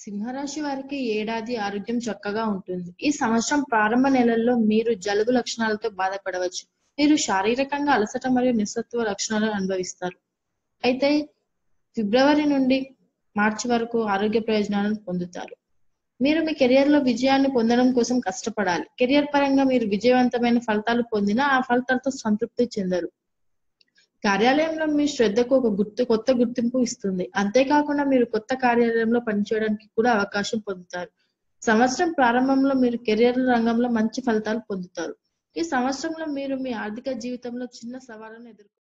సింహరాశి వారికి ఈ ఏడాది ఆరోగ్యం చక్కగా ఉంటుంది ఈ సంవత్సరం ప్రారంభ నెలల్లో మీరు జలుబు లక్షణాలతో బాధపడవచ్చు మీరు శారీరకంగా అలసట మరియు నిస్సత్వ లక్షణాలను అనుభవిస్తారు అయితే ఫిబ్రవరి నుండి మార్చి వరకు ఆరోగ్య ప్రయోజనాలను పొందుతారు మీరు మీ కెరియర్ లో విజయాన్ని పొందడం కోసం కష్టపడాలి కెరియర్ పరంగా మీరు విజయవంతమైన ఫలితాలు పొందినా ఆ ఫలితాలతో సంతృప్తి చెందరు కార్యాలయంలో మీ శ్రద్ధకు ఒక గుర్తు కొత్త గుర్తింపు ఇస్తుంది అంతేకాకుండా మీరు కొత్త కార్యాలయంలో పనిచేయడానికి కూడా అవకాశం పొందుతారు సంవత్సరం ప్రారంభంలో మీరు కెరియర్ రంగంలో మంచి ఫలితాలు పొందుతారు ఈ సంవత్సరంలో మీరు మీ ఆర్థిక జీవితంలో చిన్న సవాళ్ళను ఎదుర్కొంటారు